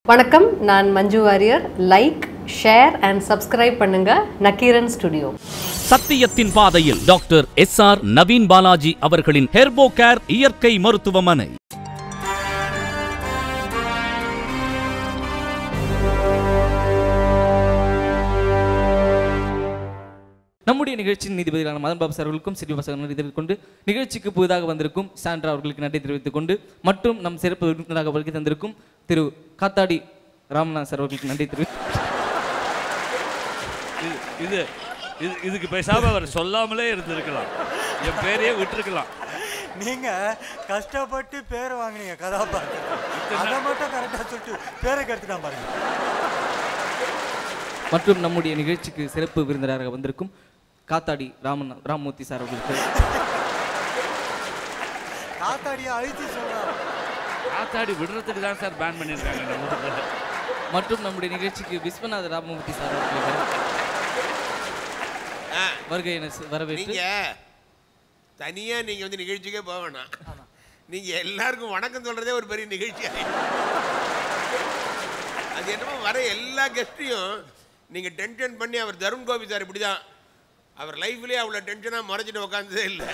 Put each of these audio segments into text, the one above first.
வணக்கம் நான் Manju Warrier like share and subscribe பண்ணுங்க நக்கீரன் ஸ்டுடியோ சத்தியத்தின் பாதையில் doctor S R Naveen Balaji அவர்களின் ஹெர்போ கேர் இயற்கை மருத்துவமனை நம்முடைய நிகழ்ச்சியின் நீதிபதிகளான மதன் பாபு சார் அவர்களுக்கும் சிறிய பசங்க நன்றி தெரிவித்துக் கொண்டு நிகழ்ச்சிக்கு புதிதாக வந்திருக்கும் சாண்ட்ரா அவர்களுக்கு நன்றி தெரிவித்துக் கொண்டு மற்றும் நம் சிறப்பு விருந்தினராக வருகை தந்திருக்கும் திரு காத்தாடி ராமநாத் சார் அவர்களுக்கு நன்றி தெரிவி இது இது இது இதுக்கு பேசாம அவர் சொல்லாமலே இருந்திருக்கலாம் என் பேரையே விட்டுருக்கலாம் நீங்க கஷ்டப்பட்டு பேர் வாங்குனீங்க கதாபாத்திரம் அதை மட்டும் கரெக்டா சொல்லிட்டு பேரை கெடுத்துட்டான் பாருங்க மற்றும் நம்முடைய நிகழ்ச்சிக்கு சிறப்பு விருந்தினராக வந்திருக்கும் காத்தாடி ராமன் ராமமூர்த்தி சார் அவர்களுக்கு காத்தாடியை அழுத்தி சொல்றாரு காத்தாடி விடுறதுக்கு தான் சார் பேன் பண்ணியிருக்காங்க நம்ம ஊர்ல. மற்றும் நம்முடைய நிகழ்ச்சிக்கு விஸ்வநாத ராமமூர்த்தி சார் அவர்களுக்கு வருகை என வரவேற்று நீங்க தனியா நீங்க வந்து நிகழ்ச்சிக்கே போக வேணாம் நீங்க எல்லாருக்கும் வணக்கம் சொல்றதே ஒரு பெரிய நிகழ்ச்சி அது என்னமோ வர எல்லா கெஸ்டையும் நீங்க டென்ஷன் பண்ணி அவர் தருண் கோபி சார் இப்படிதான் அவர் லைஃப்லயே அவ்வளோ டென்ஷனாக முறைச்சிட்டு உட்காந்ததே இல்லை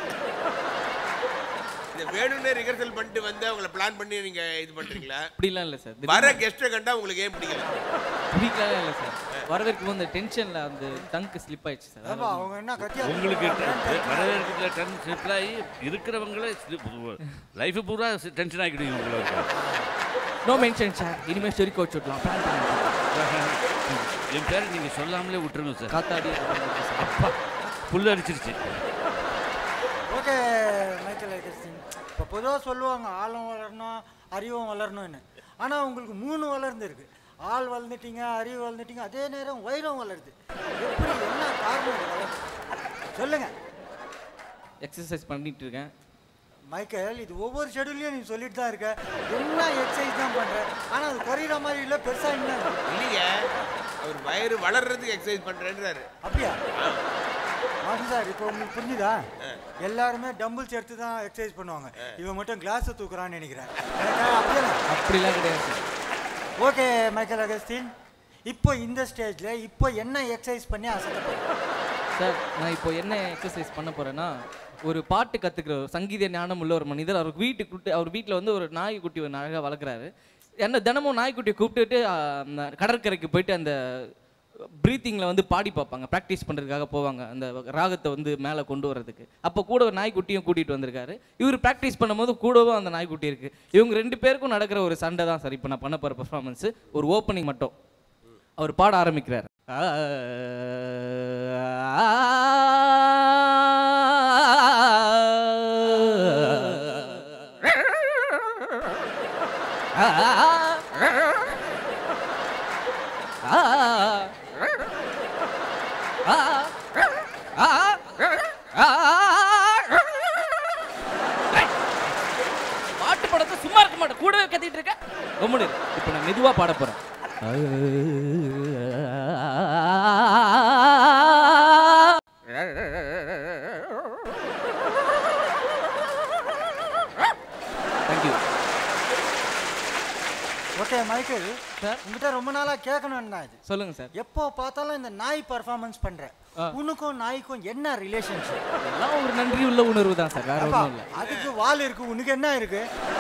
இந்த வேணும்னே ரிஹர்சல் பண்ணிட்டு வந்து அவங்கள பிளான் பண்ணி நீங்க இது பண்றீங்களா அப்படிலாம் இல்லை சார் வர கெஸ்ட்டை கண்டா உங்களுக்கு ஏன் பிடிக்கல பிடிக்கலாம் இல்லை சார் வரவேற்கும் போது அந்த டென்ஷனில் அந்த டங்க் ஸ்லிப் ஆயிடுச்சு சார் ஆமா அவங்க என்ன கத்தியா உங்களுக்கு வரவேற்கிறதுல டென் ட்ரிபிள் ஆகி இருக்கிறவங்களே லைஃப் பூரா டென்ஷன் ஆகிடுவீங்க உங்களுக்கு நோ மென்ஷன் சார் இனிமேல் ஸ்டோரி கோச் விடலாம் பிளான் பண்ணுங்க என் பேரை நீங்க சொல்லாமலே விட்டுருங்க சார் காத்தாடி அப்பா புல் அரிச்சிருச்சு ஓகே மைக்கேல் ஐகஸ்டின் இப்போ பொதுவாக சொல்லுவாங்க ஆளும் வளரணும் அறிவும் வளரணும்னு ஆனால் உங்களுக்கு மூணு வளர்ந்துருக்கு ஆள் வளர்ந்துட்டீங்க அறிவு வளர்ந்துட்டீங்க அதே நேரம் வைரம் வளருது எப்படி என்ன காரணம் இது வளருது சொல்லுங்க எக்ஸசைஸ் பண்ணிட்டு இருக்கேன் மைக்கேல் இது ஒவ்வொரு ஷெடியூல்லையும் நீ சொல்லிட்டு தான் இருக்க என்ன எக்ஸசைஸ் தான் பண்ற ஆனால் அது குறையிற மாதிரி இல்லை பெருசாக என்ன இல்லைங்க அவர் வயிறு வளர்றதுக்கு எக்ஸசைஸ் பண்றேன்றாரு அப்படியா மாசம் சார் இப்போ உங்களுக்கு புரிஞ்சுதா எல்லாருமே டம்பிள்ஸ் எடுத்து தான் எக்ஸசைஸ் பண்ணுவாங்க இவன் மட்டும் கிளாஸை தூக்குறான்னு நினைக்கிறேன் கரெக்டா? அப்படியா அப்படிலாம் கிடையாது சார் ஓகே மைக்கேல் அகஸ்டின் இப்போ இந்த ஸ்டேஜில் இப்போ என்ன எக்ஸசைஸ் பண்ணி அசைக்க சார் நான் இப்போ என்ன எக்ஸசைஸ் பண்ண போறேன்னா ஒரு பாட்டு கத்துக்கிற ஒரு சங்கீத ஞானம் உள்ள ஒரு மனிதர் அவர் வீட்டுக்கு கூப்பிட்டு அவர் வீட்டில் வந்து ஒரு நாய்க்குட்டி ஒரு அழகாக வளர்க்குறாரு என்ன தினமும் நாய்க்குட்டியை கூப்பிட்டுட்டு ஆ, அந்த கடற்கரைக்கு போயிட்டு அந்த ப்ரீத்திங்கில் வந்து பாடி பார்ப்பாங்க ப்ராக்டிஸ் பண்ணுறதுக்காக போவாங்க அந்த ராகத்தை வந்து மேலே கொண்டு வர்றதுக்கு அப்போ கூட ஒரு நாய்க்குட்டியும் கூட்டிகிட்டு வந்திருக்காரு இவர் ப்ராக்டிஸ் பண்ணும்போது கூடவும் அந்த நாய்க்குட்டி இருக்குது இவங்க ரெண்டு பேருக்கும் நடக்கிற ஒரு சண்டை தான் சார் இப்போ நான் பண்ண போகிற பர்ஃபார்மன்ஸு ஒரு ஓப்பனிங் மட்டும் அவர் பாட ஆரம்பிக்கிறார் பாட்டு படத்தை சும்மா இருக்க மாட்டேன் கூடவே கத்திட்டு இருக்க கம்முனு இரு. இப்போ நான் மெதுவா பாட போறேன் தேங்க்யூ ஓகே மைக்கேல் சார். உங்ககிட்ட ரொம்ப நாளாக கேட்கணும்னு தான் இது சொல்லுங்க சார் எப்போ பார்த்தாலும் இந்த நாய் பர்ஃபார்மன்ஸ் பண்ற ஆ. உனக்கும் நாய்க்கும் என்ன ரிலேஷன்ஷிப் எல்லாம் ஒரு நன்றி உள்ள உணர்வு தான் சார் வேற ஒன்றும் இல்லை அதுக்கு வால் இருக்கு உனக்கு என்ன இருக்கு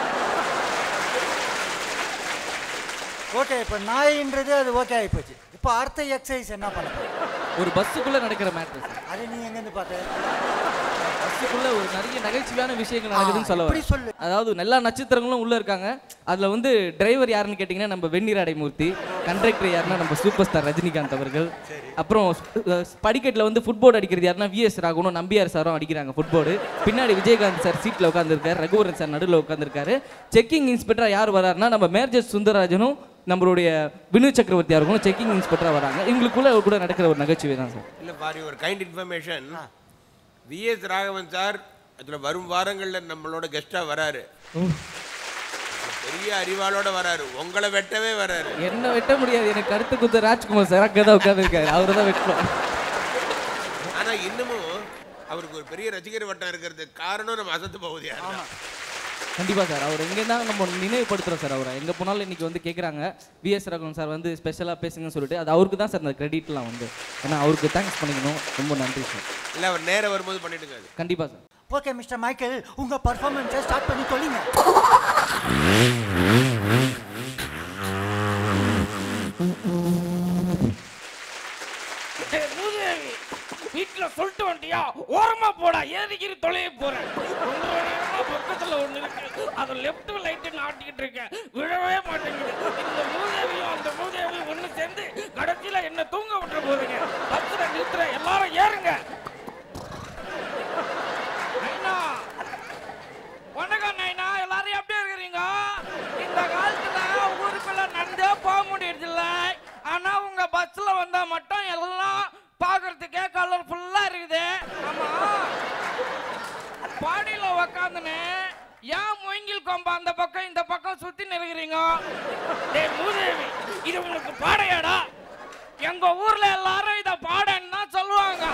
ஓகே இப்போ நாயின்றது அது ஓகே ஆகிப்போச்சு இப்போ அடுத்த எக்ஸசைஸ் என்ன பண்ண போற? ஒரு பஸ்ஸுக்குள்ள நடக்கிற மேட்ரு சார் அதை நீ எங்கேருந்து பார்த்த பஸ்ஸுக்குள்ள ஒரு நிறைய நகைச்சுவையான விஷயங்கள் நடக்குதுன்னு சொல்ல இப்படி வரேன் சொல்லு. அதாவது எல்லா நட்சத்திரங்களும் உள்ள இருக்காங்க அதுல வந்து டிரைவர் யாருன்னு கேட்டிங்கன்னா நம்ம வெந்நீர் அடைமூர்த்தி கண்டக்டர் யாருன்னா நம்ம சூப்பர் ஸ்டார் ரஜினிகாந்த் அவர்கள் அப்புறம் அஹ், படிக்கட்டில் வந்து ஃபுட்போர்டு அடிக்கிறது யாருன்னா விஎஸ் ராகவனும் நம்பியார் சாரும் அடிக்கிறாங்க ஃபுட்போர்டு பின்னாடி விஜயகாந்த் சார் சீட்டில் உட்காந்துருக்காரு ரகுவரன் சார் நடுவில் உட்காந்துருக்காரு செக்கிங் இன்ஸ்பெக்டர் யார் வராருன்னா நம்ம மேஜர் சுந்தரராஜனும் நம்மளுடைய வினு சக்கரவர்த்தி அவர்களும் செக்கிங் இன்ஸ்பெக்டராக வராங்க இவங்களுக்குள்ள கூட நடக்கிற ஒரு நகைச்சுவை தான் சார் இல்லை பாரி ஒரு kind information VS Raghavan sir அதில் வரும் வாரங்களில் நம்மளோட கெஸ்ட்டாக வராரு பெரிய அறிவாளோட வராரு உங்களை வெட்டவே வராரு என்ன வெட்ட முடியாது எனக்கு அடுத்து குத்த ராஜ்குமார் சார் அங்கே தான் உட்காந்துருக்காரு அவரை தான் வெட்டணும் ஆனால் இன்னமும் அவருக்கு ஒரு பெரிய ரசிகர் வட்டம் இருக்கிறதுக்கு காரணம் நம்ம அசத்து போகுது யாருன்னா கண்டிப்பாக சார் அவர் எங்கே தான் நம்ம நினைவுபடுத்துகிறோம் சார் அவரை எங்கே போனாலும் இன்னைக்கு வந்து கேட்குறாங்க விஎஸ் ரகுவன் சார் வந்து ஸ்பெஷலாக பேசுங்கன்னு சொல்லிட்டு அது அவருக்கு தான் சார் அந்த கிரெடிட்லாம் வந்து ஏன்னா அவருக்கு தேங்க்ஸ் பண்ணிக்கணும் ரொம்ப நன்றி சார் இல்லை அவர் நேரம் வரும்போது பண்ணிடுங்க அது கண்டிப்பாக சார் ஓகே மிஸ்டர் மைக்கேல் உங்க பர்ஃபார்மன்ஸை ஸ்டார்ட் பண்ணி தொலைங்க வீட்டுல சொல்லிட்டு வந்துட்டியா ஓரமா போடா ஏறிக்கிற தொலைய போறேன் ஒன்றரை நேரமா பக்கத்துல ஒண்ணு இருக்கு அது லெஃப்ட் லைட் ஆட்டிக்கிட்டு இருக்கேன் விழவே மாட்டேங்குது இந்த மூதேவியும் அந்த மூதேவியும் ஒண்ணு சேர்ந்து கடைசியில என்ன தூங்க விட்டுற போதுங்க பஸ்ல நிறுத்துற எல்லாரும் ஏறுங்க நைனா வணக்கம் நைனா எல்லாரும் எப்படி இருக்கிறீங்க இந்த காலத்துல ஊருக்குள்ள நடந்தே போக முடியறதில்ல ஆனா உங்க பஸ்ல வந்தா மட்டும் எல்லாம் பாக்குறதுக்கே கலர் ஃபுல்லா இருக்குது ஆமா பாடியில உக்காந்துன்னு ஏன் மூங்கில் கொம்ப அந்த பக்கம் இந்த பக்கம் சுத்தி நிற்கிறீங்க டேய் மூதேவி இது உங்களுக்கு பாடையாடா எங்க ஊர்ல எல்லாரும் இத பாடன்னு தான் சொல்லுவாங்க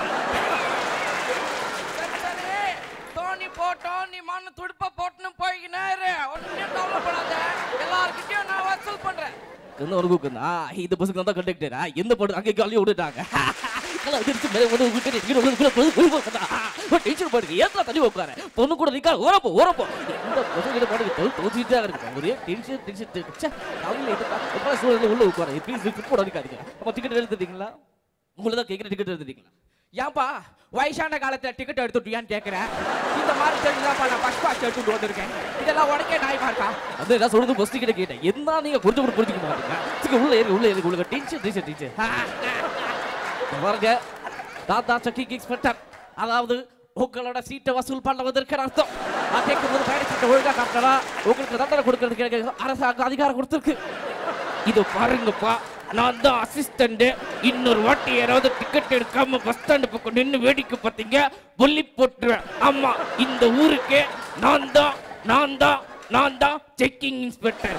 சரி சரி தோணி போட்டோம் நீ மண்ணு துடுப்ப போட்டுன்னு போய்க்கினே இரு ஒன்னும் கவலைப்படாத எல்லார்கிட்டயும் நான் வசூல் பண்றேன் வந்து ஒரு கூக்குந்தா இந்த பசங்க தான் கண்டக்டரா எந்த போட்டு அங்கே காலையும் விட்டுட்டாங்க கலா திருச்சி மேலே வந்து விட்டு இங்கே வந்து கூட போய் டீச்சர் பாருங்க ஏத்தா தள்ளி உட்கார பொண்ணு கூட நிக்கா ஓரப்போ ஓரப்போ இந்த பசங்க பாட்டுக்கு தொல் தோச்சிட்டே இருக்கு ஒரே டென்ஷன் டென்ஷன் ச்சே அவங்க இது ரொம்ப சூழல உள்ள உட்கார ப்ளீஸ் ஃபிட் போட அடிக்காதீங்க அப்ப டிக்கெட் எடுத்துட்டீங்களா உங்களை தான் கேட்குற டிக்கெட் எடுத்துட்டீங்களா ஏன்பா வயசான காலத்துல டிக்கெட் எடுத்துட்டியான்னு கேக்குறேன் இந்த மாதிரி தெரிஞ்சுதான்ப்பா நான் ஃபர்ஸ்ட் பாஸ் எடுத்துட்டு வந்திருக்கேன் இதெல்லாம் உடக்கே நாயமா இருக்கா அது நான் சொல்றது ஃபர்ஸ்ட் கிட்ட கேட்டேன் என்ன நீங்க கொஞ்சம் கூட புரிஞ்சுக்க மாட்டீங்க சரி உள்ள ஏறி உள்ள ஏறி உள்ள டென்ஷன் டென்ஷன் டென்ஷன் பாருங்க தாத்தா சக்கி எக்ஸ்பெக்டர் அதாவது உங்களோட சீட்டை வசூல் பண்ணுவதற்கு அர்த்தம் நான் கேட்கும்போது பயண சீட்டை ஒழுங்கா காட்டலா உங்களுக்கு தண்டனை கொடுக்கறதுக்கு அரசாங்கம் அதிகாரம் கொடுத்துருக்கு இது பாருங்கப்பா நான் தான் அசிஸ்டண்ட் இன்னொரு வாட்டி யாராவது டிக்கெட் எடுக்காம பஸ் ஸ்டாண்ட் பக்கம் நின்னு வேடிக்கை பார்த்தீங்க புள்ளி போட்டுருவேன் ஆமா இந்த ஊருக்கே நான் தான் நான் தான் நான் தான் செக்கிங் இன்ஸ்பெக்டர்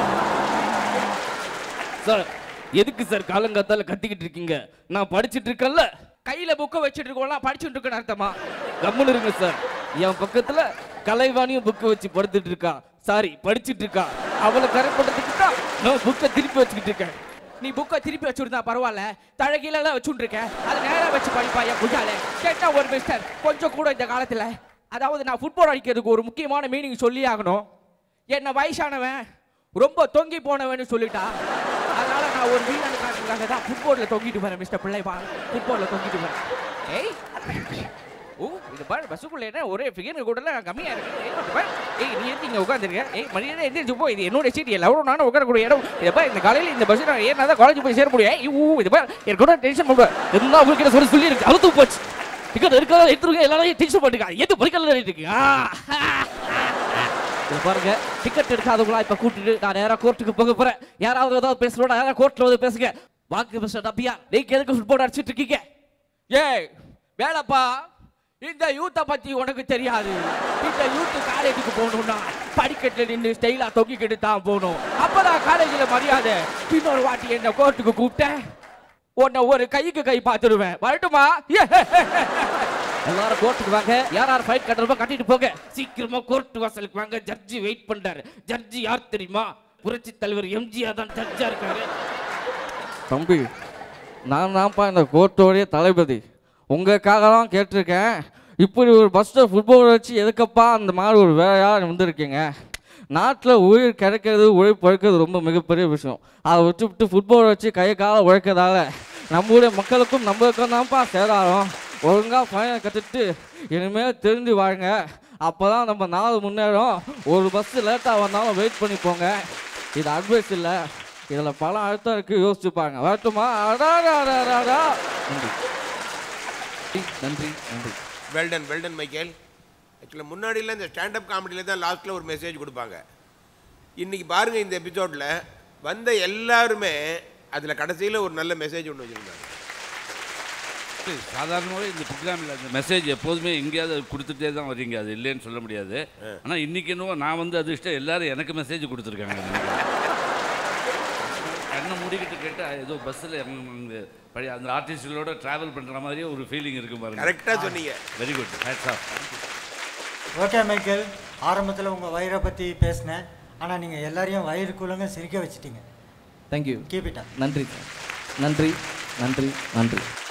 சார் எதுக்கு சார் காலங்காத்தால கத்திக்கிட்டு இருக்கீங்க நான் படிச்சிட்டு இருக்கேன்ல கையில புக்கை வச்சுட்டு இருக்கோம்லாம் படிச்சுட்டு இருக்கேன்னு அர்த்தமா கம்முன்னு இருங்க சார் என் பக்கத்துல கலைவாணியும் புக்கு வச்சு படுத்துட்டு இருக்கா சாரி படிச்சிட்டு இருக்கா அவளை கரெக்ட் பண்றதுக்கு தான் நான் புக்கை திருப்பி வச்சுக்கிட்டு இருக்கேன் நீ புக்கை திருப்பி வச்சிருந்தா பரவாயில்ல தழகில எல்லாம் வச்சுட்டு இருக்கேன் அது நேரா வச்சு படிப்பா என் புஜால கேட்டா ஒரு மிஸ்டர் கொஞ்சம் கூட இந்த காலத்துல அதாவது நான் ஃபுட்பால் அடிக்கிறதுக்கு ஒரு முக்கியமான மீனிங் சொல்லி ஆகணும் என்ன வயசானவன் ரொம்ப தொங்கி போனவன்னு சொல்லிட்டா அதனால நான் ஒரு வீரன் காட்டுறதுக்காக தான் ஃபுட்பால்ல தொங்கிட்டு வரேன் மிஸ்டர் பிள்ளைப்பா ஃபுட்பால்ல தொங்கிட்டு வரேன் ஏய் ஓ இது பாரு பஸ்ஸுக்குள்ள என்ன ஒரே ஃபிகர் கூட கம்மியா இருக்கு ஏய், இது பாரு. ஏய் நீ எதுக்கு இங்க உட்காந்துருக்க ஏய் மரியாதை எந்திரிச்சு போ இது என்னோட சீட் எல்லாரும் நானும் உட்காரக்கூடிய இடம் இதை பாரு இந்த காலையில இந்த பஸ் நான் ஏன்னா தான் காலேஜ் போய் சேர முடியும் ஏய், ஊ இது பாரு எனக்கு கூட டென்ஷன் பண்ணுவேன் இருந்தா உங்களுக்கு சொல்லி சொல்லி இருக்கு அழுத்து போச்சு டிக்கெட் இருக்காத எடுத்துருங்க எல்லாரும் டென்ஷன் பண்ணிருக்கா எது படிக்கல இருக்கு இங்க பாருங்க டிக்கெட் எடுக்காதவங்களா இப்ப கூட்டிட்டு நான் நேரா கோர்ட்டுக்கு போக போறேன் யாராவது ஏதாவது பேசணும் நேரா கோர்ட்ல வந்து பேசுங்க வாக்கு மிஸ்டர் டப்பியா நீங்க எதுக்கு ஃபுட்பால் அடிச்சிட்டு இருக்கீங்க ஏய் வேலைப்பா இந்த யூத்தை பத்தி உனக்கு தெரியாது இந்த யூத் காலேஜுக்கு போகணும்னா படிக்கட்டுல நின்று ஸ்டைலா தொங்கிக்கிட்டு தான் போகணும் அப்பதான் காலேஜில் மரியாதை இன்னொரு வாட்டி என்ன கோர்ட்டுக்கு கூப்பிட்டேன் உன்னை ஒரு கைக்கு கை பார்த்துடுவேன் வரட்டுமா எல்லாரும் கோர்ட்டுக்கு வாங்க யார் யார் ஃபைட் கட்டுறப்போ கட்டிட்டு போங்க சீக்கிரமா கோர்ட் வாசலுக்கு வாங்க ஜட்ஜி வெயிட் பண்றாரு ஜட்ஜி யார் தெரியுமா புரட்சி தலைவர் எம்ஜிஆர் தான் ஜட்ஜா இருக்காரு தம்பி நான் தான்ப்பா இந்த கோர்ட்டோடைய தளபதி உங்களுக்காக தான் கேட்டிருக்கேன் இப்படி ஒரு பஸ்ஸில் ஃபுட்பால் வச்சு எதுக்கப்பா அந்த மாதிரி ஒரு வேலையாக வந்திருக்கீங்க நாட்டில் உயிர் கிடைக்கிறது உழைப்பு உழைக்கிறது ரொம்ப மிகப்பெரிய விஷயம் அதை விட்டு விட்டு ஃபுட்பால் வச்சு கை கால உழைக்கிறதால நம்மளுடைய மக்களுக்கும் நம்மளுக்கும் தான்ப்பா சேதாரம் ஒழுங்காக ஃபைனை கற்றுட்டு இனிமேல் தெரிஞ்சு வாங்க அப்போ தான் நம்ம நாள் முன்னேறும் ஒரு பஸ்ஸு லேட்டாக வந்தாலும் வெயிட் பண்ணி போங்க இது அட்வைஸ் இல்லை இதில் பல அர்த்தம் இருக்குது யோசிச்சு பாருங்க வரட்டுமா அடாடாடாடாடா நன்றி நன்றி நன்றி வெல்டன் வெல்டன் மைக்கேல் ஆக்சுவலாக முன்னாடியில் இந்த ஸ்டாண்டப் காமெடியில் தான் லாஸ்ட்டில் ஒரு மெசேஜ் கொடுப்பாங்க இன்னைக்கு பாருங்கள் இந்த எபிசோடில் வந்த எல்லாருமே அதில் கடைசியில் ஒரு நல்ல மெசேஜ் ஒன்று வச்சுருந்தாங்க சாதாரணமாகவே இந்த ப்ரோக்ராமில் அந்த மெசேஜ் எப்போதுமே எங்கேயாவது கொடுத்துட்டே தான் வரீங்க அது இல்லைன்னு சொல்ல முடியாது ஆனால் இன்னைக்கு என்னவோ நான் வந்து அதிர்ஷ்டம் எல்லாரும் எனக்கு மெசேஜ் கொடுத்துருக்காங்க நினைக்கிறேன். கண்ணை மூடிக்கிட்டு கேட்டால் ஏதோ பஸ்ஸில் பழைய அந்த ஆர்டிஸ்டுகளோட ட்ராவல் பண்ணுற மாதிரியே ஒரு ஃபீலிங் இருக்கும் பாருங்க கரெக்டாக சொன்னீங்க very good hats off okay Michael ஆரம்பத்தில் உங்கள் வயிறை பற்றி பேசினேன் ஆனால் நீங்கள் எல்லாரையும் வயிறுக்குள்ளங்க சிரிக்க வச்சிட்டீங்க தேங்க்யூ கீப் இட் நன்றி சார் நன்றி நன்றி நன்றி